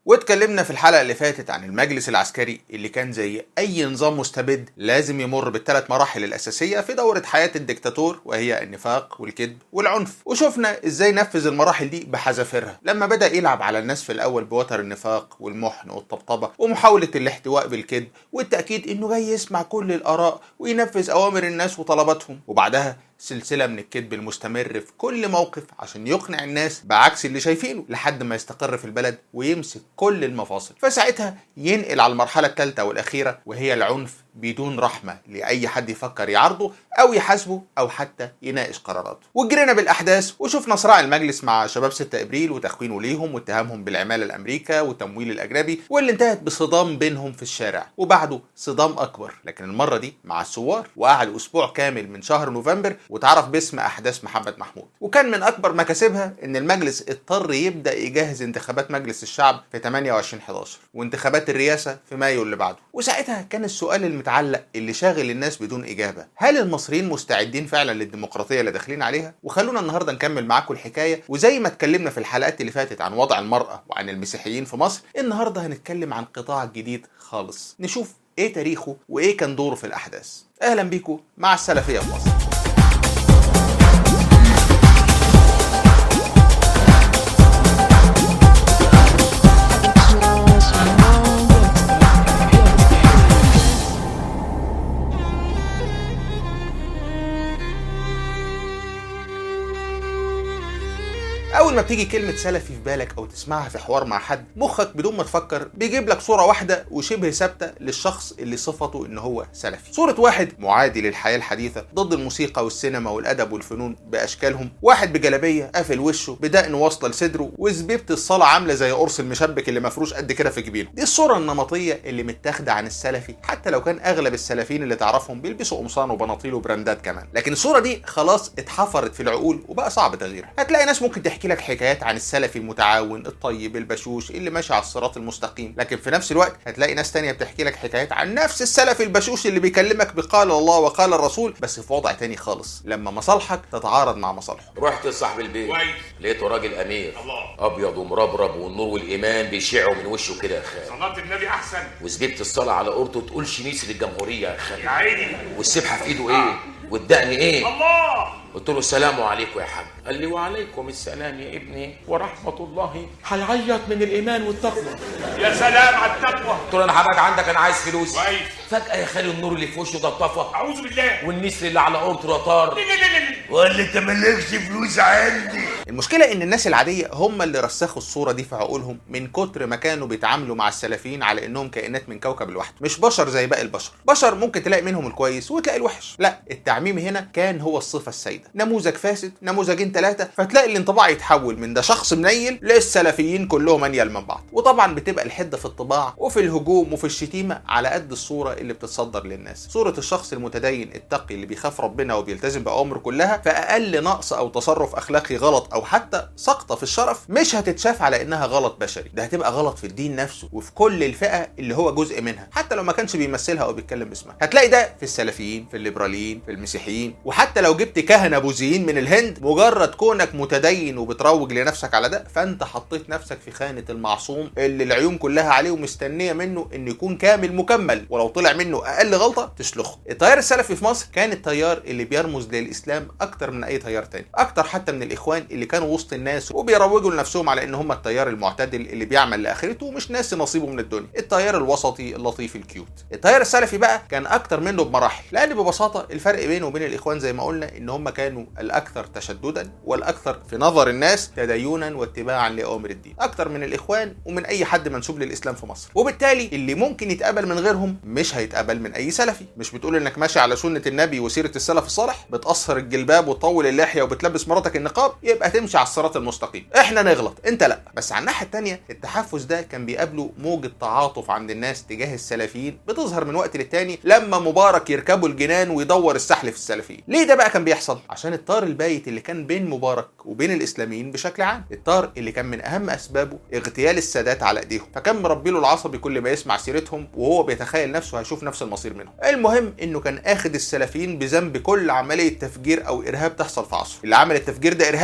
واتكلمنا في الحلقه اللي فاتت عن المجلس العسكري اللي كان زي اي نظام مستبد لازم يمر بالثلاث مراحل الاساسيه في دوره حياه الدكتاتور وهي النفاق والكذب والعنف وشفنا ازاي نفذ المراحل دي بحذافيرها لما بدا يلعب على الناس في الاول بوتر النفاق والمحن والطبطبه ومحاوله الاحتواء بالكذب والتاكيد انه جاي يسمع كل الاراء وينفذ اوامر الناس وطلباتهم وبعدها سلسله من الكذب المستمر في كل موقف عشان يقنع الناس بعكس اللي شايفينه لحد ما يستقر في البلد ويمسك كل المفاصل فساعتها ينقل على المرحله الثالثه والاخيره وهي العنف بدون رحمة لأي حد يفكر يعارضه أو يحاسبه أو حتى يناقش قراراته وجرينا بالأحداث وشفنا صراع المجلس مع شباب 6 إبريل وتخوينه ليهم واتهامهم بالعمالة الأمريكا والتمويل الأجنبي واللي انتهت بصدام بينهم في الشارع وبعده صدام أكبر لكن المرة دي مع الثوار وقعد أسبوع كامل من شهر نوفمبر وتعرف باسم أحداث محمد محمود وكان من أكبر مكاسبها إن المجلس اضطر يبدأ يجهز انتخابات مجلس الشعب في 28 11 وانتخابات الرئاسة في مايو اللي بعده وساعتها كان السؤال المتعلق اللي شاغل الناس بدون إجابة هل المصريين مستعدين فعلا للديمقراطية اللي داخلين عليها وخلونا النهاردة نكمل معاكم الحكاية وزي ما اتكلمنا في الحلقات اللي فاتت عن وضع المرأة وعن المسيحيين في مصر النهاردة هنتكلم عن قطاع جديد خالص نشوف ايه تاريخه وايه كان دوره في الأحداث أهلا بيكم مع السلفية في مصر اول ما بتيجي كلمه سلفي في بالك او تسمعها في حوار مع حد مخك بدون ما تفكر بيجيب لك صوره واحده وشبه ثابته للشخص اللي صفته ان هو سلفي صوره واحد معادي للحياه الحديثه ضد الموسيقى والسينما والادب والفنون باشكالهم واحد بجلابيه قافل وشه بدقن واصله لصدره وزبيبه الصلاه عامله زي قرص المشبك اللي مفروش قد كده في جبينه دي الصوره النمطيه اللي متاخده عن السلفي حتى لو كان اغلب السلفيين اللي تعرفهم بيلبسوا قمصان وبناطيل وبراندات كمان لكن الصوره دي خلاص اتحفرت في العقول وبقى صعب تغييرها هتلاقي ناس ممكن تحكي لك حكايات عن السلفي المتعاون الطيب البشوش اللي ماشي على الصراط المستقيم لكن في نفس الوقت هتلاقي ناس تانية بتحكي لك حكايات عن نفس السلفي البشوش اللي بيكلمك بقال الله وقال الرسول بس في وضع تاني خالص لما مصالحك تتعارض مع مصالحه رحت لصاحب البيت كويس. لقيته راجل امير الله. ابيض ومربرب والنور والايمان بيشعوا من وشه كده يا خال صلاة النبي أحسن وزبيبه الصلاه على قرطه تقول شنيسه الجمهوريه يا يا خال عيني والسبحه في ايده ايه والدقن ايه الله قلت له السلام عليكم يا حاج قال لي وعليكم السلام يا ابني ورحمه الله هيعيط من الايمان والتقوى يا سلام على التقوى قلت له انا هبقى عندك انا عايز فلوس كويس فجاه يا خالي النور اللي في وشه ده طفى أعوذ بالله والنسر اللي على قرطه طار لا لا لا لا ولا انت مالكش فلوس عندي المشكلة إن الناس العادية هم اللي رسخوا الصورة دي في عقولهم من كتر ما كانوا بيتعاملوا مع السلفيين على إنهم كائنات من كوكب لوحده، مش بشر زي باقي البشر، بشر ممكن تلاقي منهم الكويس وتلاقي الوحش، لا التعميم هنا كان هو الصفة السائدة، نموذج فاسد، نموذجين ثلاثة، فتلاقي الانطباع يتحول من ده شخص منيل للسلفيين كلهم أنيل من بعض، وطبعا بتبقى الحدة في الطباع وفي الهجوم وفي الشتيمة على قد الصورة اللي بتتصدر للناس، صورة الشخص المتدين التقي اللي بيخاف ربنا وبيلتزم بأوامره كلها فأقل نقص أو تصرف أخلاقي غلط أو حتى سقطة في الشرف مش هتتشاف على إنها غلط بشري، ده هتبقى غلط في الدين نفسه وفي كل الفئة اللي هو جزء منها، حتى لو ما كانش بيمثلها أو بيتكلم باسمها، هتلاقي ده في السلفيين، في الليبراليين، في المسيحيين، وحتى لو جبت كهنة بوذيين من الهند مجرد كونك متدين وبتروج لنفسك على ده فأنت حطيت نفسك في خانة المعصوم اللي العيون كلها عليه ومستنية منه إنه يكون كامل مكمل ولو طلع منه أقل غلطة تسلخه. التيار السلفي في مصر كان التيار اللي بيرمز للإسلام أكتر من أي تيار تاني، أكتر حتى من الإخوان اللي كانوا وسط الناس وبيروجوا لنفسهم على ان هم التيار المعتدل اللي بيعمل لاخرته ومش ناسي نصيبه من الدنيا التيار الوسطي اللطيف الكيوت التيار السلفي بقى كان اكتر منه بمراحل لان ببساطه الفرق بينه وبين الاخوان زي ما قلنا ان هم كانوا الاكثر تشددا والاكثر في نظر الناس تدينا واتباعا لاوامر الدين اكتر من الاخوان ومن اي حد منسوب للاسلام في مصر وبالتالي اللي ممكن يتقبل من غيرهم مش هيتقبل من اي سلفي مش بتقول انك ماشي على سنه النبي وسيره السلف الصالح بتقصر الجلباب وتطول اللحيه وبتلبس مراتك النقاب يبقى تمشي على الصراط المستقيم احنا نغلط انت لا بس على الناحيه التانيه التحفز ده كان بيقابله موجه تعاطف عند الناس تجاه السلفيين بتظهر من وقت للتاني لما مبارك يركبوا الجنان ويدور السحل في السلفيين ليه ده بقى كان بيحصل عشان الطار البايت اللي كان بين مبارك وبين الاسلاميين بشكل عام الطار اللي كان من اهم اسبابه اغتيال السادات على ايديهم فكان مربي له العصبي كل ما يسمع سيرتهم وهو بيتخيل نفسه هيشوف نفس المصير منهم المهم انه كان اخد السلفيين بذنب كل عمليه تفجير او ارهاب تحصل في عصره اللي عمل التفجير ده ارهابي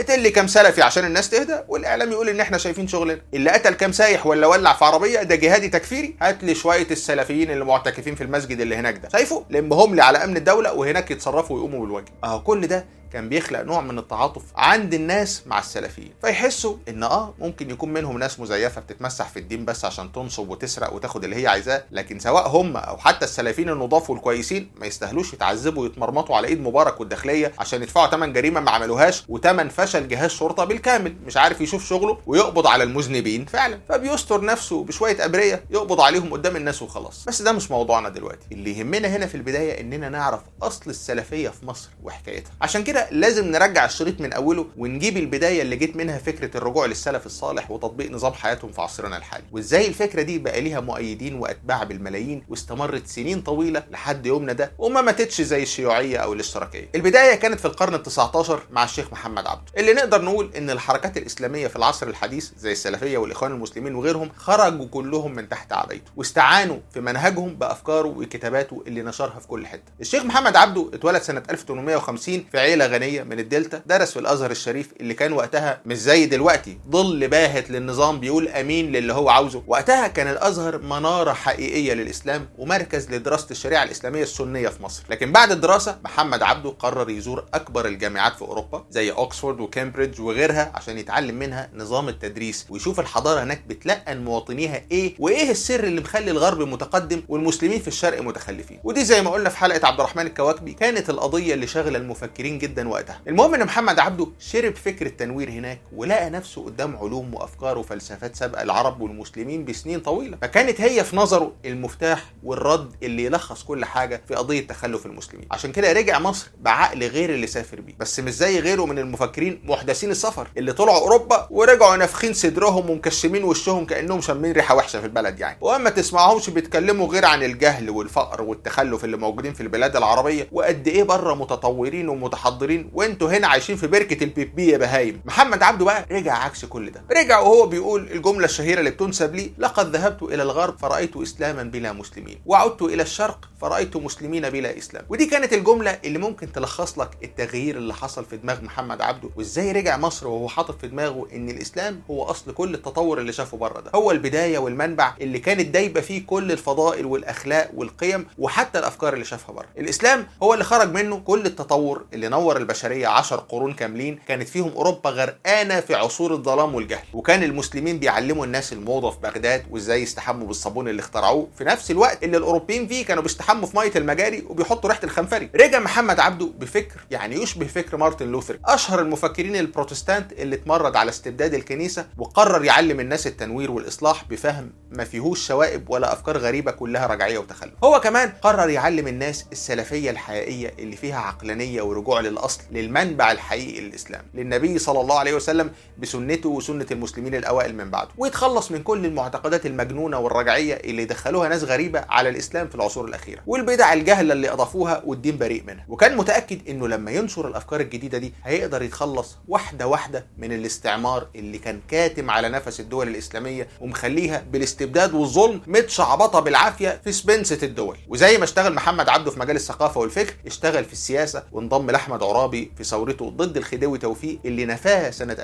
اقتل لي كام سلفي عشان الناس تهدى والاعلام يقول ان احنا شايفين شغلنا اللي قتل كام سايح ولا ولع في عربيه ده جهادي تكفيري هات لي شويه السلفيين اللي معتكفين في المسجد اللي هناك ده شايفه لمهم لي على امن الدوله وهناك يتصرفوا ويقوموا بالواجب اهو كل ده كان بيخلق نوع من التعاطف عند الناس مع السلفيين فيحسوا ان اه ممكن يكون منهم ناس مزيفه بتتمسح في الدين بس عشان تنصب وتسرق وتاخد اللي هي عايزاه لكن سواء هم او حتى السلفيين النضاف والكويسين ما يستاهلوش يتعذبوا ويتمرمطوا على ايد مبارك والداخليه عشان يدفعوا ثمن جريمه ما عملوهاش وثمن فشل جهاز شرطه بالكامل مش عارف يشوف شغله ويقبض على المذنبين فعلا فبيستر نفسه بشويه ابريه يقبض عليهم قدام الناس وخلاص بس ده مش موضوعنا دلوقتي اللي يهمنا هنا في البدايه اننا نعرف اصل السلفيه في مصر وحكايتها عشان كده لازم نرجع الشريط من اوله ونجيب البدايه اللي جت منها فكره الرجوع للسلف الصالح وتطبيق نظام حياتهم في عصرنا الحالي وازاي الفكره دي بقى ليها مؤيدين واتباع بالملايين واستمرت سنين طويله لحد يومنا ده وما ماتتش زي الشيوعيه او الاشتراكيه البدايه كانت في القرن ال19 مع الشيخ محمد عبده اللي نقدر نقول ان الحركات الاسلاميه في العصر الحديث زي السلفيه والاخوان المسلمين وغيرهم خرجوا كلهم من تحت عبايته واستعانوا في منهجهم بافكاره وكتاباته اللي نشرها في كل حته الشيخ محمد عبده اتولد سنه 1850 في عيله غنيه من الدلتا درس في الازهر الشريف اللي كان وقتها مش زي دلوقتي ظل باهت للنظام بيقول امين للي هو عاوزه وقتها كان الازهر مناره حقيقيه للاسلام ومركز لدراسه الشريعه الاسلاميه السنيه في مصر لكن بعد الدراسه محمد عبده قرر يزور اكبر الجامعات في اوروبا زي اوكسفورد وكامبريدج وغيرها عشان يتعلم منها نظام التدريس ويشوف الحضاره هناك بتلقن مواطنيها ايه وايه السر اللي مخلي الغرب متقدم والمسلمين في الشرق متخلفين ودي زي ما قلنا في حلقه عبد الرحمن الكواكبي كانت القضيه اللي شاغله المفكرين جدا وقتها المهم ان محمد عبده شرب فكر التنوير هناك ولقى نفسه قدام علوم وافكار وفلسفات سابقه العرب والمسلمين بسنين طويله فكانت هي في نظره المفتاح والرد اللي يلخص كل حاجه في قضيه تخلف المسلمين عشان كده رجع مصر بعقل غير اللي سافر بيه بس مش زي غيره من المفكرين محدثين السفر اللي طلعوا اوروبا ورجعوا نافخين صدرهم ومكشمين وشهم كانهم شامين ريحه وحشه في البلد يعني واما تسمعهمش بيتكلموا غير عن الجهل والفقر والتخلف اللي موجودين في البلاد العربيه وقد ايه بره متطورين ومتحضرين وانتوا هنا عايشين في بركه البيبي يا بهايم محمد عبده بقى رجع عكس كل ده رجع وهو بيقول الجمله الشهيره اللي بتنسب لي لقد ذهبت الى الغرب فرايت اسلاما بلا مسلمين وعدت الى الشرق فرايت مسلمين بلا اسلام ودي كانت الجمله اللي ممكن تلخص لك التغيير اللي حصل في دماغ محمد عبده وازاي رجع مصر وهو حاطط في دماغه ان الاسلام هو اصل كل التطور اللي شافه بره ده هو البدايه والمنبع اللي كانت دايبه فيه كل الفضائل والاخلاق والقيم وحتى الافكار اللي شافها بره الاسلام هو اللي خرج منه كل التطور اللي نور البشريه عشر قرون كاملين كانت فيهم اوروبا غرقانه في عصور الظلام والجهل وكان المسلمين بيعلموا الناس الموضه في بغداد وازاي يستحموا بالصابون اللي اخترعوه في نفس الوقت اللي الاوروبيين فيه كانوا بيستحموا في ميه المجاري وبيحطوا ريحه الخنفري رجع محمد عبده بفكر يعني يشبه فكر مارتن لوثر اشهر المفكرين البروتستانت اللي اتمرد على استبداد الكنيسه وقرر يعلم الناس التنوير والاصلاح بفهم ما فيهوش شوائب ولا افكار غريبه كلها رجعيه وتخلف هو كمان قرر يعلم الناس السلفيه الحقيقيه اللي فيها عقلانيه ورجوع للاصل للمنبع الحقيقي للاسلام للنبي صلى الله عليه وسلم بسنته وسنه المسلمين الاوائل من بعده ويتخلص من كل المعتقدات المجنونه والرجعيه اللي دخلوها ناس غريبه على الاسلام في العصور الاخيره والبدع الجهله اللي اضافوها والدين بريء منها وكان متاكد انه لما ينشر الافكار الجديده دي هيقدر يتخلص واحده واحده من الاستعمار اللي كان كاتم على نفس الدول الاسلاميه ومخليها بالاستبداد والظلم متشعبطه بالعافيه في سبنسه الدول وزي ما اشتغل محمد عبده في مجال الثقافه والفكر اشتغل في السياسه وانضم لاحمد عرابي في ثورته ضد الخديوي توفيق اللي نفاها سنه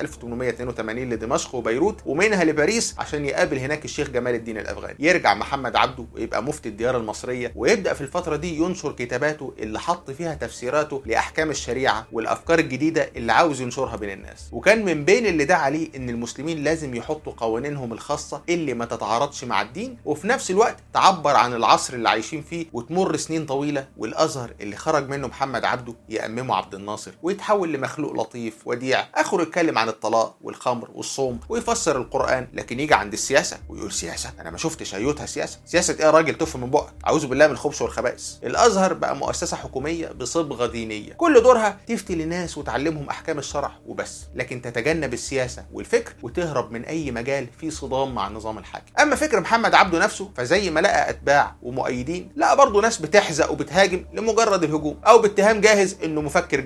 1882 لدمشق وبيروت ومنها لباريس عشان يقابل هناك الشيخ جمال الدين الافغاني يرجع محمد عبده ويبقى مفتي الديار المصريه ويبدا في الفتره دي ينشر كتاباته اللي حط فيها تفسيراته لاحكام الشريعه والافكار الجديده اللي عاوز ينشرها بين الناس وكان من بين اللي دعا عليه ان المسلمين لازم يحطوا قوانينهم الخاصه اللي ما تتعارضش مع الدين وفي نفس الوقت تعبر عن العصر اللي عايشين فيه وتمر سنين طويله والازهر اللي خرج منه محمد عبده يأممه عبد الناصر ويتحول لمخلوق لطيف وديع اخره يتكلم عن الطلاق والخمر والصوم ويفسر القران لكن يجي عند السياسه ويقول سياسه انا ما شفتش ايوتها سياسه سياسه ايه يا راجل تف من بقك اعوذ بالله من الخبث والخبائث الازهر بقى مؤسسه حكوميه بصبغه دينيه كل دورها تفتي للناس وتعلمهم احكام الشرع وبس لكن تتجنب السياسه والفكر وتهرب من اي مجال فيه صدام مع النظام الحاكم اما فكر محمد عبده نفسه فزي ما لقى اتباع ومؤيدين لقى برضه ناس بتحزق وبتهاجم لمجرد الهجوم او باتهام جاهز انه مفكر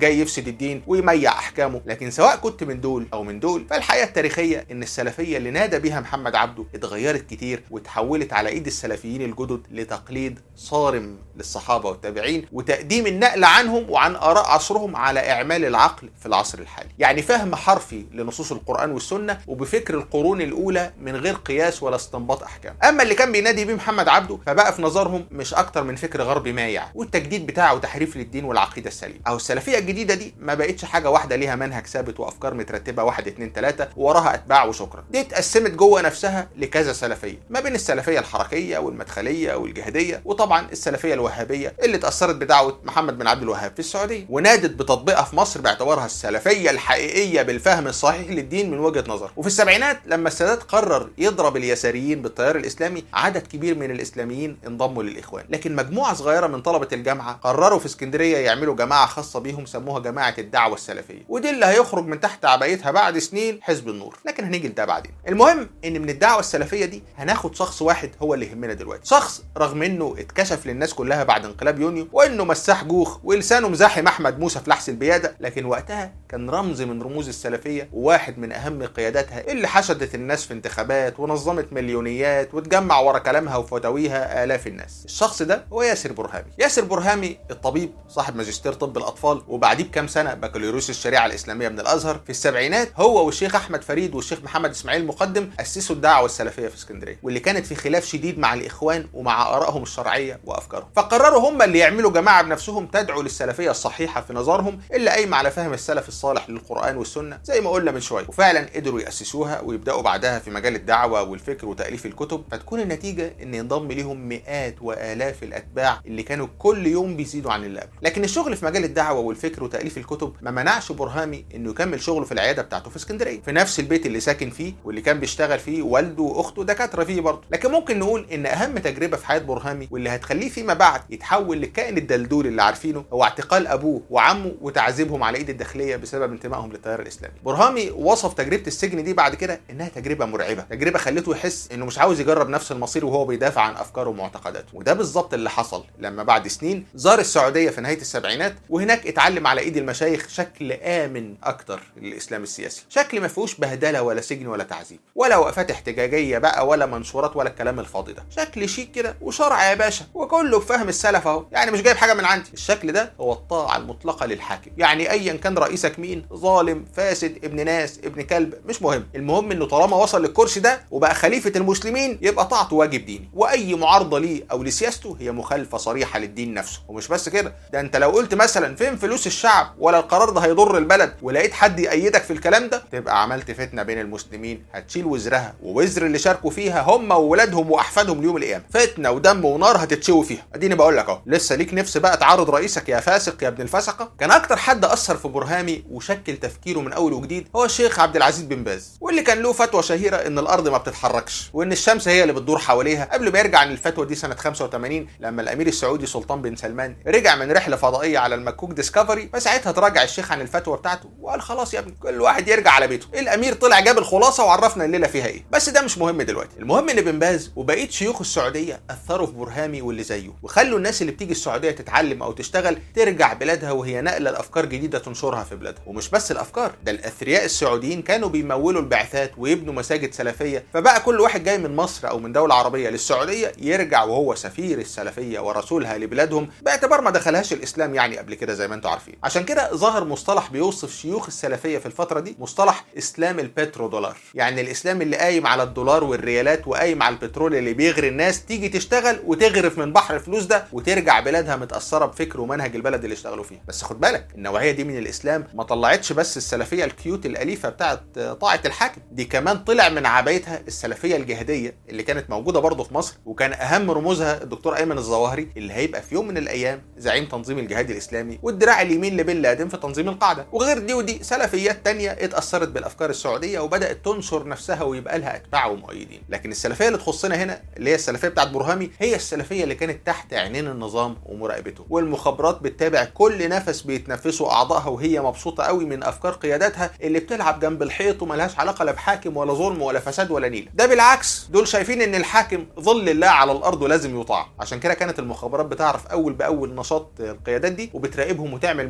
جاي يفسد الدين ويميع احكامه لكن سواء كنت من دول او من دول فالحقيقه التاريخيه ان السلفيه اللي نادى بها محمد عبده اتغيرت كتير وتحولت على ايد السلفيين الجدد لتقليد صارم للصحابه والتابعين وتقديم النقل عنهم وعن اراء عصرهم على اعمال العقل في العصر الحالي يعني فهم حرفي لنصوص القران والسنه وبفكر القرون الاولى من غير قياس ولا استنباط احكام اما اللي كان بينادي بيه محمد عبده فبقى في نظرهم مش اكتر من فكر غربي مايع والتجديد بتاعه تحريف للدين والعقيده السليمه او السلفيه الجديده دي ما بقتش حاجه واحده ليها منهج ثابت وافكار مترتبه واحد اتنين تلاته ووراها اتباع وشكرا دي اتقسمت جوه نفسها لكذا سلفيه ما بين السلفيه الحركيه والمدخليه والجهاديه وطبعا السلفيه الوهابيه اللي اتاثرت بدعوه محمد بن عبد الوهاب في السعوديه ونادت بتطبيقها في مصر باعتبارها السلفيه الحقيقيه بالفهم الصحيح للدين من وجهه نظر وفي السبعينات لما السادات قرر يضرب اليساريين بالتيار الاسلامي عدد كبير من الاسلاميين انضموا للاخوان لكن مجموعه صغيره من طلبه الجامعه قرروا في اسكندريه يعملوا جماعه خاصه بيهم سموها جماعه الدعوه السلفيه ودي اللي هيخرج من تحت عبايتها بعد سنين حزب النور لكن هنيجي لده بعدين المهم ان من الدعوه السلفيه دي هناخد شخص واحد هو اللي يهمنا دلوقتي شخص رغم انه اتكشف للناس كلها بعد انقلاب يونيو وانه مساح جوخ ولسانه مزاحم احمد موسى في لحس البياده لكن وقتها كان رمز من رموز السلفيه وواحد من اهم قياداتها اللي حشدت الناس في انتخابات ونظمت مليونيات وتجمع ورا كلامها وفتاويها الاف الناس الشخص ده هو ياسر برهامي ياسر برهامي الطبيب صاحب ماجستير طب الاطفال وبعديه بكام سنه بكالوريوس الشريعه الاسلاميه من الازهر في السبعينات هو والشيخ احمد فريد والشيخ محمد اسماعيل مقدم اسسوا الدعوه السلفيه في اسكندريه واللي كانت في خلاف شديد مع الاخوان ومع ارائهم الشرعيه وافكارهم فقرروا هم اللي يعملوا جماعه بنفسهم تدعو للسلفيه الصحيحه في نظرهم اللي قايمه على فهم السلف الصالح للقران والسنه زي ما قلنا من شويه وفعلا قدروا ياسسوها ويبداوا بعدها في مجال الدعوه والفكر وتاليف الكتب فتكون النتيجه ان ينضم ليهم مئات والاف الاتباع اللي كانوا كل يوم بيزيدوا عن اللي قبل لكن الشغل في مجال الدعوه والفكر وتاليف الكتب ما منعش برهامي انه يكمل شغله في العياده بتاعته في اسكندريه في نفس البيت اللي ساكن فيه واللي كان بيشتغل فيه والده واخته دكاتره فيه برضه لكن ممكن نقول ان اهم تجربه في حياه برهامي واللي هتخليه فيما بعد يتحول للكائن الدلدول اللي عارفينه هو اعتقال ابوه وعمه وتعذيبهم على ايد الداخليه بسبب انتمائهم للتيار الاسلامي برهامي وصف تجربه السجن دي بعد كده انها تجربه مرعبه تجربه خلته يحس انه مش عاوز يجرب نفس المصير وهو بيدافع عن افكاره ومعتقداته وده بالظبط اللي حصل لما بعد سنين زار السعوديه في نهايه السبعينات وهناك اتعلم على ايد المشايخ شكل امن اكتر للاسلام السياسي شكل ما فيهوش بهدله ولا سجن ولا تعذيب ولا وقفات احتجاجيه بقى ولا منشورات ولا الكلام الفاضي ده شكل شيك كده وشرع يا باشا وكله بفهم السلف اهو يعني مش جايب حاجه من عندي الشكل ده هو الطاعه المطلقه للحاكم يعني ايا كان رئيسك مين ظالم فاسد ابن ناس ابن كلب مش مهم المهم انه طالما وصل للكرسي ده وبقى خليفه المسلمين يبقى طاعته واجب ديني واي معارضه ليه او لسياسته هي مخالفه صريحه للدين نفسه ومش بس كده ده انت لو قلت مثلا فين فلوس الشعب ولا القرار ده هيضر البلد ولقيت حد يأيدك في الكلام ده تبقى عملت فتنه بين المسلمين هتشيل وزرها ووزر اللي شاركوا فيها هم وولادهم واحفادهم ليوم القيامه فتنه ودم ونار هتتشوي فيها اديني بقول لك اهو لسه ليك نفس بقى تعارض رئيسك يا فاسق يا ابن الفسقه كان اكتر حد اثر في برهامي وشكل تفكيره من اول وجديد هو الشيخ عبد العزيز بن باز واللي كان له فتوى شهيره ان الارض ما بتتحركش وان الشمس هي اللي بتدور حواليها قبل ما يرجع عن الفتوى دي سنه 85 لما الامير السعودي سلطان بن سلمان رجع من رحله فضائيه على المكوك ديسكفري فساعتها تراجع الشيخ عن الفتوى بتاعته وقال خلاص يا ابني كل واحد يرجع على بيته الامير طلع جاب الخلاصه وعرفنا الليله فيها ايه بس ده مش مهم دلوقتي المهم ان بن باز وبقيه شيوخ السعوديه اثروا في برهامي واللي زيه وخلوا الناس اللي بتيجي السعوديه تتعلم او تشتغل ترجع بلادها وهي ناقله الافكار جديده تنشرها في بلادها ومش بس الافكار ده الاثرياء السعوديين كانوا بيمولوا البعثات ويبنوا مساجد سلفيه فبقى كل واحد جاي من مصر او من دوله عربيه للسعوديه يرجع وهو سفير السلفيه ورسولها لبلادهم باعتبار ما دخلهاش الاسلام يعني قبل كده زي ما انتم عارفين عشان كده ظهر مصطلح بيوصف شيوخ السلفيه في الفتره دي مصطلح اسلام البترو دولار يعني الاسلام اللي قايم على الدولار والريالات وقايم على البترول اللي بيغري الناس تيجي تشتغل وتغرف من بحر الفلوس ده وترجع بلادها متاثره بفكر ومنهج البلد اللي اشتغلوا فيها بس خد بالك النوعيه دي من الاسلام ما طلعتش بس السلفيه الكيوت الاليفه بتاعه طاعه الحاكم دي كمان طلع من عبايتها السلفيه الجهاديه اللي كانت موجوده برضه في مصر وكان اهم رموزها الدكتور ايمن الظواهري اللي هيبقى في يوم من الايام زعيم تنظيم الجهاد الاسلامي والدراع اليمين لبن لادن في تنظيم القاعده وغير دي ودي سلفيات تانية اتاثرت بالافكار السعوديه وبدات تنشر نفسها ويبقى لها اتباع ومؤيدين لكن السلفيه اللي تخصنا هنا اللي هي السلفيه بتاعت برهامي هي السلفيه اللي كانت تحت عينين النظام ومراقبته والمخابرات بتتابع كل نفس بيتنفسه اعضائها وهي مبسوطه قوي من افكار قياداتها اللي بتلعب جنب الحيط وملهاش علاقه لا بحاكم ولا ظلم ولا فساد ولا نيله ده بالعكس دول شايفين ان الحاكم ظل الله على الارض ولازم يطاع عشان كده كانت المخابرات بتعرف اول باول نشاط القيادات دي وبتراقبهم وتعمل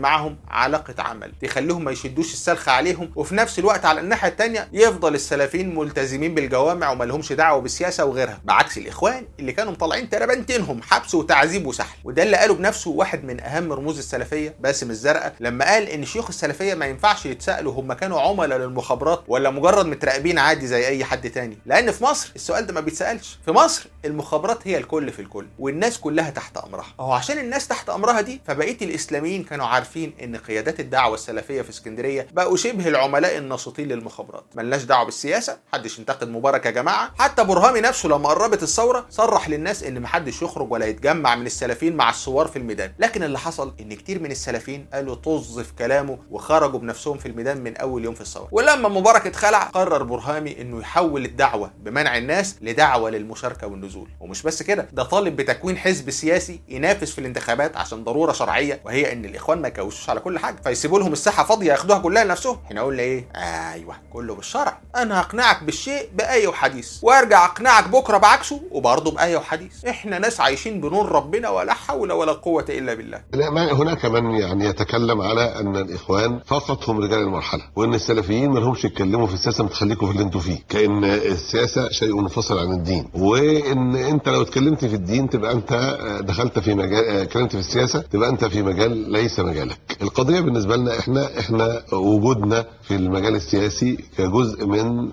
معاهم علاقه عمل تخليهم ما يشدوش السلخ عليهم وفي نفس الوقت على الناحيه الثانيه يفضل السلفيين ملتزمين بالجوامع وما لهمش دعوه بالسياسه وغيرها بعكس الاخوان اللي كانوا مطلعين تربنتينهم حبس وتعذيب وسحل وده اللي قاله بنفسه واحد من اهم رموز السلفيه باسم الزرقاء لما قال ان شيوخ السلفيه ما ينفعش يتسالوا هم كانوا عملاء للمخابرات ولا مجرد متراقبين عادي زي اي حد تاني لان في مصر السؤال ده ما بيتسالش في مصر المخابرات هي الكل في الكل والناس كلها تحت امرها اهو عشان الناس تحت امرها دي فبقيه الاسلاميين كانوا عارفين ان قيادات الدعوه السلفيه في اسكندريه بقوا شبه العملاء الناشطين للمخابرات ملناش دعوه بالسياسه محدش ينتقد مبارك يا جماعه حتى برهامي نفسه لما قربت الثوره صرح للناس ان محدش يخرج ولا يتجمع من السلفيين مع الثوار في الميدان لكن اللي حصل ان كتير من السلفيين قالوا طز في كلامه وخرجوا بنفسهم في الميدان من اول يوم في الثوره ولما مبارك اتخلع قرر برهامي انه يحول الدعوه بمنع الناس لدعوه للمشاركه والنزول ومش بس كده ده طالب بتكوين حزب سياسي ينافس في الانتخابات عشان ضروره شرعيه وهي ان الاخوان ما يكوشوش على كل حاجه فيسيبوا لهم الساحه فاضيه ياخدوها كلها لنفسهم احنا قلنا ايه ايوه كله بالشرع انا هقنعك بالشيء بايه وحديث وارجع اقنعك بكره بعكسه وبرضه بايه وحديث احنا ناس عايشين بنور ربنا ولا حول ولا قوه الا بالله لا ما هناك من يعني يتكلم على ان الاخوان فقط هم رجال المرحله وان السلفيين ما لهمش يتكلموا في السياسه ما تخليكم في اللي انتوا فيه كان السياسه شيء منفصل عن الدين وان انت لو اتكلمت في الدين تبقى انت دخلت في مجال اتكلمت في السياسه تبقى انت في مجال ليس مجالك القضيه بالنسبه لنا احنا احنا وجودنا في المجال السياسي كجزء من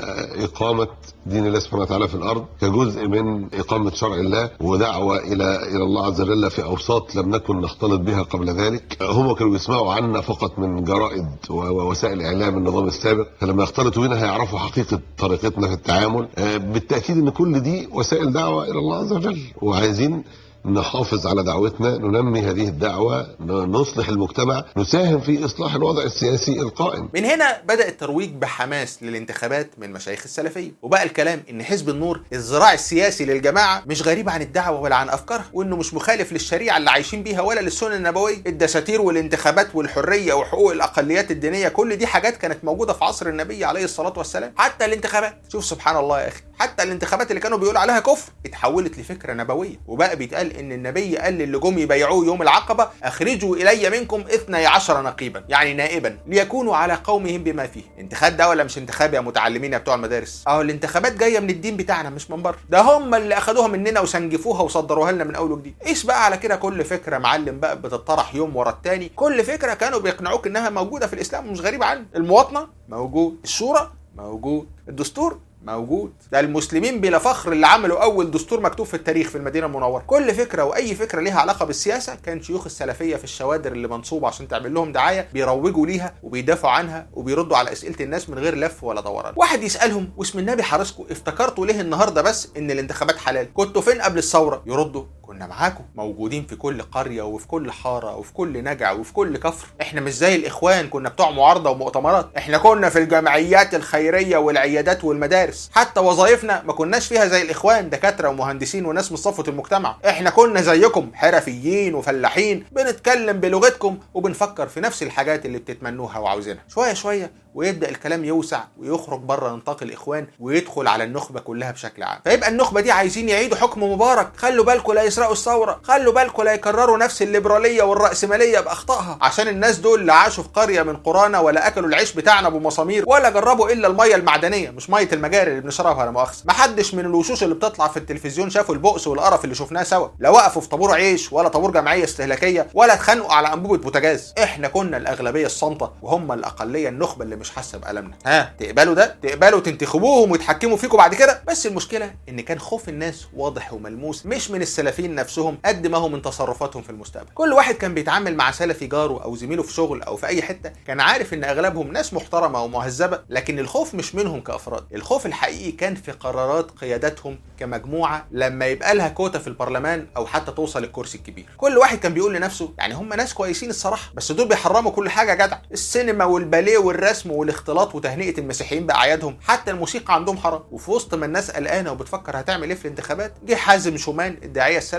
اقامه دين الله سبحانه وتعالى في الارض كجزء من اقامه شرع الله ودعوه الى الى الله عز وجل في اوساط لم نكن نختلط بها قبل ذلك هم كانوا بيسمعوا عنا فقط من جرائد ووسائل اعلام النظام السابق فلما يختلطوا بنا هيعرفوا حقيقه طريقتنا في التعامل بالتاكيد ان كل دي وسائل دعوه الى الله عز وجل وعايزين نحافظ على دعوتنا ننمي هذه الدعوة نصلح المجتمع نساهم في إصلاح الوضع السياسي القائم من هنا بدأ الترويج بحماس للانتخابات من مشايخ السلفية وبقى الكلام إن حزب النور الذراع السياسي للجماعة مش غريب عن الدعوة ولا عن أفكارها وإنه مش مخالف للشريعة اللي عايشين بيها ولا للسنة النبوية الدساتير والانتخابات والحرية وحقوق الأقليات الدينية كل دي حاجات كانت موجودة في عصر النبي عليه الصلاة والسلام حتى الانتخابات شوف سبحان الله يا أخي حتى الانتخابات اللي كانوا بيقولوا عليها كفر اتحولت لفكرة نبوية وبقى بيتقال ان النبي قال للي جم يبايعوه يوم العقبة اخرجوا الي منكم اثني عشر نقيبا يعني نائبا ليكونوا على قومهم بما فيه انتخاب ده ولا مش انتخاب يا متعلمين يا بتوع المدارس اهو الانتخابات جايه من الدين بتاعنا مش من بره ده هم اللي اخدوها مننا وسنجفوها وصدروها لنا من اول وجديد قيس بقى على كده كل فكره معلم بقى بتطرح يوم ورا التاني كل فكره كانوا بيقنعوك انها موجوده في الاسلام ومش غريبه عنه المواطنه موجود الشورى موجود الدستور موجود ده المسلمين بلا فخر اللي عملوا اول دستور مكتوب في التاريخ في المدينه المنوره كل فكره واي فكره ليها علاقه بالسياسه كان شيوخ السلفيه في الشوادر اللي منصوبه عشان تعمل لهم دعايه بيروجوا ليها وبيدافعوا عنها وبيردوا على اسئله الناس من غير لف ولا دوران واحد يسالهم واسم النبي حارسكم افتكرتوا ليه النهارده بس ان الانتخابات حلال كنتوا فين قبل الثوره يردوا كنا معاكم موجودين في كل قريه وفي كل حاره وفي كل نجع وفي كل كفر احنا مش زي الاخوان كنا بتوع معارضه ومؤتمرات احنا كنا في الجمعيات الخيريه والعيادات والمدارس حتى وظائفنا ما كناش فيها زي الاخوان دكاتره ومهندسين وناس من صفوه المجتمع احنا كنا زيكم حرفيين وفلاحين بنتكلم بلغتكم وبنفكر في نفس الحاجات اللي بتتمنوها وعاوزينها شويه شويه ويبدا الكلام يوسع ويخرج بره نطاق الاخوان ويدخل على النخبه كلها بشكل عام فيبقى النخبه دي عايزين يعيدوا حكم مبارك خلوا بالكم لا يسرقوا الثوره خلوا بالكم لا يكرروا نفس الليبراليه والراسماليه باخطائها عشان الناس دول لا عاشوا في قريه من قرانا ولا اكلوا العيش بتاعنا ابو مسامير ولا جربوا الا الميه المعدنيه مش ميه المجاري اللي بنشربها لا مؤاخذه محدش من الوشوش اللي بتطلع في التلفزيون شافوا البؤس والقرف اللي شفناه سوا لا وقفوا في طابور عيش ولا طابور جمعيه استهلاكيه ولا اتخانقوا على انبوبه بوتاجاز احنا كنا الاغلبيه الصامته وهم الاقليه النخبه اللي مش حاسه بالمنا ها تقبلوا ده تقبلوا تنتخبوهم ويتحكموا فيكم بعد كده بس المشكله ان كان خوف الناس واضح وملموس مش من السلفيين نفسهم قد ما هو من تصرفاتهم في المستقبل كل واحد كان بيتعامل مع سلفي جاره او زميله في شغل او في اي حته كان عارف ان اغلبهم ناس محترمه ومهذبه لكن الخوف مش منهم كافراد الخوف الحقيقي كان في قرارات قيادتهم كمجموعه لما يبقى لها كوتا في البرلمان او حتى توصل الكرسي الكبير كل واحد كان بيقول لنفسه يعني هم ناس كويسين الصراحه بس دول بيحرموا كل حاجه جدع السينما والباليه والرسم والاختلاط وتهنئه المسيحيين باعيادهم حتى الموسيقى عندهم حرام وفي وسط ما الناس قلقانه وبتفكر هتعمل ايه في الانتخابات جه حازم شومان الداعيه السلفي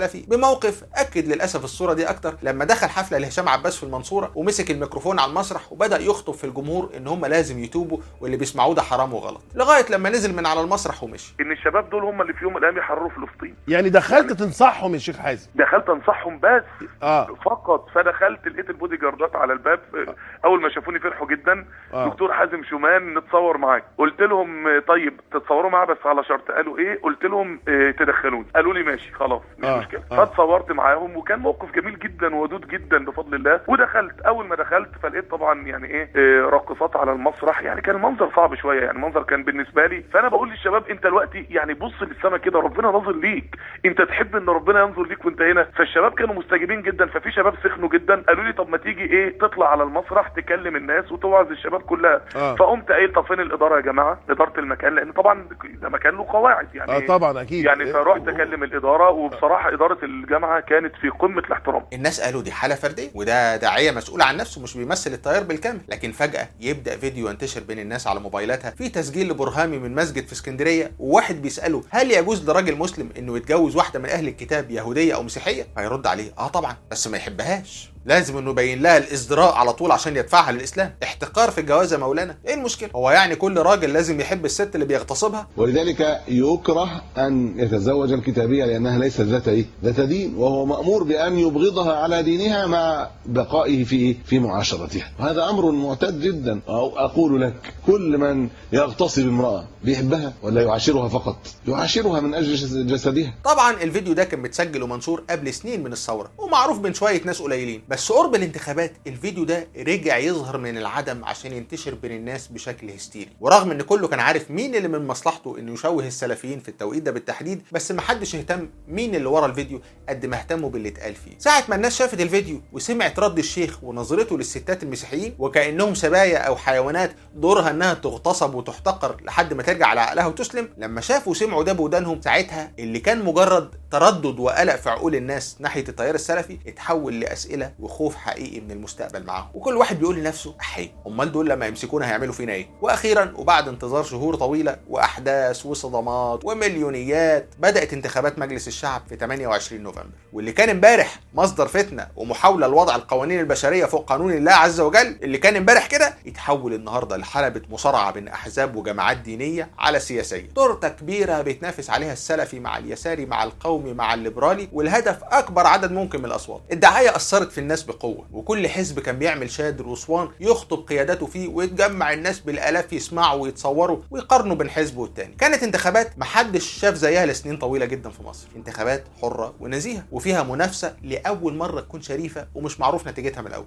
السلفي بموقف اكد للاسف الصوره دي اكتر لما دخل حفله لهشام عباس في المنصوره ومسك الميكروفون على المسرح وبدا يخطب في الجمهور ان هم لازم يتوبوا واللي بيسمعوه ده حرام وغلط لغايه لما نزل من على المسرح ومشي ان الشباب دول هم اللي في يوم من الايام يحرروا فلسطين يعني دخلت تنصحهم يا شيخ حازم دخلت انصحهم بس اه فقط فدخلت لقيت البودي جاردات على الباب اول ما شافوني فرحوا جدا آه. دكتور حازم شومان نتصور معاك قلت لهم آه، طيب تتصوروا معاه بس على شرط قالوا ايه قلت لهم آه، تدخلوني قالوا لي ماشي خلاص مش آه. مشكله آه. فاتصورت معاهم وكان موقف جميل جدا وودود جدا بفضل الله ودخلت اول ما دخلت فلقيت طبعا يعني ايه آه، راقصات على المسرح يعني كان المنظر صعب شويه يعني المنظر كان بالنسبه لي فانا بقول للشباب انت دلوقتي يعني بص للسما كده ربنا ناظر ليك انت تحب ان ربنا ينظر ليك وانت هنا فالشباب كانوا مستجيبين جدا ففي شباب سخنوا جدا قالوا لي طب ما تيجي ايه تطلع على المسرح تكلم الناس وتوعظ الشباب كلها آه. فقمت قايل طب فين الاداره يا جماعه اداره المكان لان طبعا ده مكان له قواعد يعني اه طبعا اكيد يعني فرحت اكلم الاداره وبصراحه اداره الجامعه كانت في قمه الاحترام الناس قالوا دي حاله فرديه وده داعيه مسؤول عن نفسه مش بيمثل التيار بالكامل لكن فجاه يبدا فيديو ينتشر بين الناس على موبايلاتها في تسجيل لبرهامي من مسجد في اسكندريه وواحد بيساله هل يجوز لراجل مسلم انه يتجوز واحده من اهل الكتاب يهوديه او مسيحيه فيرد عليه اه طبعا بس ما يحبهاش لازم انه يبين لها الازدراء على طول عشان يدفعها للاسلام احتقار في الجواز يا مولانا ايه المشكله هو يعني كل راجل لازم يحب الست اللي بيغتصبها ولذلك يكره أن يتزوج الكتابية لأنها ليست ذات إيه؟ ذات دين وهو مأمور بأن يبغضها على دينها مع بقائه في في معاشرتها وهذا أمر معتاد جدا أو أقول لك كل من يغتصب امرأة بيحبها ولا يعاشرها فقط يعاشرها من أجل جس- جسدها طبعا الفيديو ده كان متسجل ومنشور قبل سنين من الثوره ومعروف بين شويه ناس قليلين بس قرب الانتخابات الفيديو ده رجع يظهر من العدم عشان ينتشر بين الناس بشكل هستيري ورغم ان كله كان عارف مين اللي من مصلحته انه يشوه السلفيين في التوقيت ده بالتحديد بس محدش اهتم مين اللي ورا الفيديو قد ما اهتموا باللي اتقال فيه ساعه ما الناس شافت الفيديو وسمعت رد الشيخ ونظرته للستات المسيحيين وكانهم سبايا او حيوانات دورها انها تغتصب وتحتقر لحد ما ترجع على عقلها وتسلم لما شافوا وسمعوا ده بودانهم ساعتها اللي كان مجرد تردد وقلق في عقول الناس ناحيه التيار السلفي اتحول لاسئله وخوف حقيقي من المستقبل معاهم وكل واحد بيقول لنفسه احي امال دول لما يمسكونا هيعملوا فينا ايه واخيرا وبعد انتظار شهور طويله واحداث وصدمات ومليونيات بدات انتخابات مجلس الشعب في 28 نوفمبر واللي كان امبارح مصدر فتنه ومحاوله لوضع القوانين البشريه فوق قانون الله عز وجل اللي كان امبارح كده يتحول النهارده لحلبه مصارعه بين احزاب وجماعات دينيه على سياسيه تورته كبيره بيتنافس عليها السلفي مع اليساري مع القومي مع الليبرالي والهدف اكبر عدد ممكن من الاصوات الدعايه اثرت في الناس بقوه وكل حزب كان بيعمل شادر واسوان يخطب قيادته فيه ويتجمع الناس بالالاف يسمعوا ويتصوروا ويقارنوا بين حزب والتاني كانت انتخابات محدش شاف زيها لسنين طويله جدا في مصر انتخابات حره ونزيهه وفيها منافسه لاول مره تكون شريفه ومش معروف نتيجتها من الاول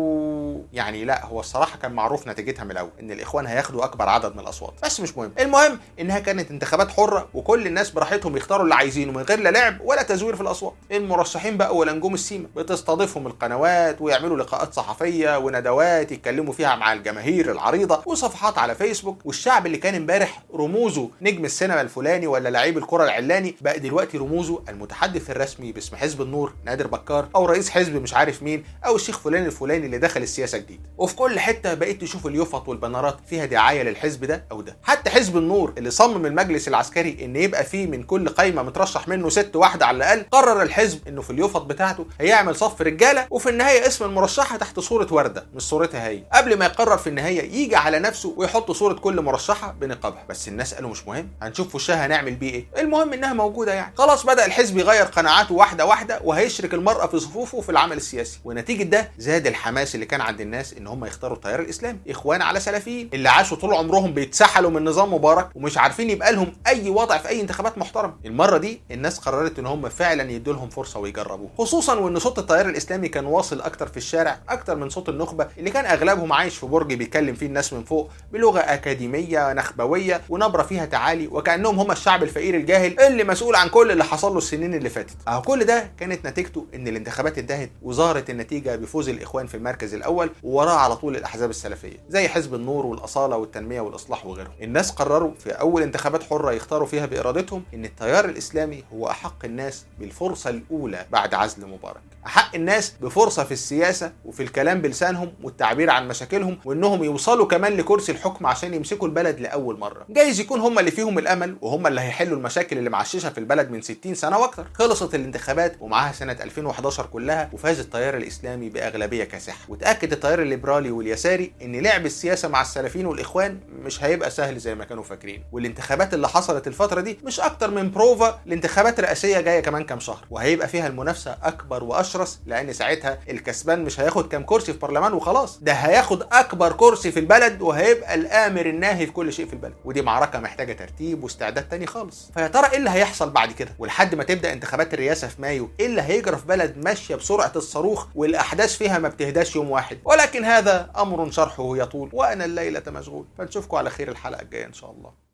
او يعني لا هو الصراحه كان معروف نتيجتها من الاول ان الاخوان هياخدوا اكبر عدد من الاصوات بس مش مهم المهم انها كانت انتخابات حره وكل الناس براحتهم يختاروا اللي عايزينه من غير لا لعب ولا تزوير في الاصوات المرشحين بقى ولا نجوم السيما بتستضيفهم القنوات ويعملوا لقاءات صحفيه وندوات يتكلموا فيها مع الجماهير العريضه وصفحات على فيسبوك والشعب اللي كان امبارح رموزه نجم السينما الفلاني ولا لعيب الكره العلاني بقى دلوقتي رموزه المتحدث الرسمي باسم حزب النور نادر بكار او رئيس حزب مش عارف مين او الشيخ فلان الفلاني اللي دخل السياسه جديد وفي كل حته بقيت تشوف اليفط والبنرات فيها دعايه للحزب ده او ده حتى حزب النور اللي صمم المجلس العسكري ان يبقى فيه من كل قايمه مترشح منه ست واحده على الاقل قرر الحزب انه في اليفط بتاعته هيعمل صف رجاله وفي النهايه اسم المرشحه تحت صوره ورده مش صورتها هي قبل ما يقرر في النهايه يجي على نفسه ويحط صوره كل مرشحه بنقابها بس الناس قالوا مش مهم هنشوف وشها هنعمل بيه ايه المهم انها موجوده يعني خلاص بدا الحزب يغير قناعاته واحده واحده وهيشرك المراه في صفوفه في العمل السياسي ونتيجه ده زاد الحماس اللي كان عند الناس ان هم يختاروا التيار الاسلامي اخوان على سلفيين اللي عاشوا طول عمرهم بيتسحلوا من نظام مبارك ومش عارفين يبقى لهم اي وضع في اي انتخابات محترمه المره دي الناس قررت ان هم فعلا يدوا لهم فرصه ويجربوه خصوصا وان صوت التيار الاسلامي كان واصل اكتر في الشارع اكتر من صوت النخبه اللي كان اغلبهم عايش في برج بيكلم فيه الناس من فوق بلغه اكاديميه نخبويه ونبره فيها تعالي وكانهم هم الشعب الفقير الجاهل اللي مسؤول عن كل اللي حصل له السنين اللي فاتت اهو كل ده كانت نتيجته ان الانتخابات انتهت وظهرت النتيجه بفوز الاخوان في المركز الاول ووراه على طول الاحزاب السلفيه زي حزب النور والاصاله والتنميه والاصلاح وغيرهم الناس قرروا في اول انتخابات حره يختاروا فيها بارادتهم ان التيار الاسلامي هو احق الناس بالفرصه الاولى بعد عزل مبارك احق الناس بفرصه في السياسه وفي الكلام بلسانهم والتعبير عن مشاكلهم وانهم يوصلوا كمان لكرسي الحكم عشان يمسكوا البلد لاول مره جايز يكون هم اللي فيهم الامل وهم اللي هيحلوا المشاكل اللي معششه في البلد من 60 سنه واكتر خلصت الانتخابات ومعاها سنه 2011 كلها وفاز التيار الاسلامي باغلبيه كاسحه وتاكد التيار الليبرالي واليساري ان لعب السياسه مع السلفيين والاخوان مش هيبقى سهل زي ما كانوا فاكرين والانتخابات اللي حصلت الفتره دي مش اكتر من بروفا لانتخابات رئاسيه جايه كمان كام شهر وهيبقى فيها المنافسه اكبر واشرس لان ساعتها الكسبان مش هياخد كام كرسي في برلمان وخلاص ده هياخد اكبر كرسي في البلد وهيبقى الامر الناهي في كل شيء في البلد ودي معركه محتاجه ترتيب واستعداد تاني خالص فيا ترى ايه اللي هيحصل بعد كده ولحد ما تبدا انتخابات الرئاسه في مايو ايه اللي هيجرى في بلد ماشيه بسرعه الصاروخ والاحداث فيها ما بتهداش يوم واحد ولكن هذا امر شرحه يطول وانا الليله مشغول فنشوفكم على خير الحلقه الجايه ان شاء الله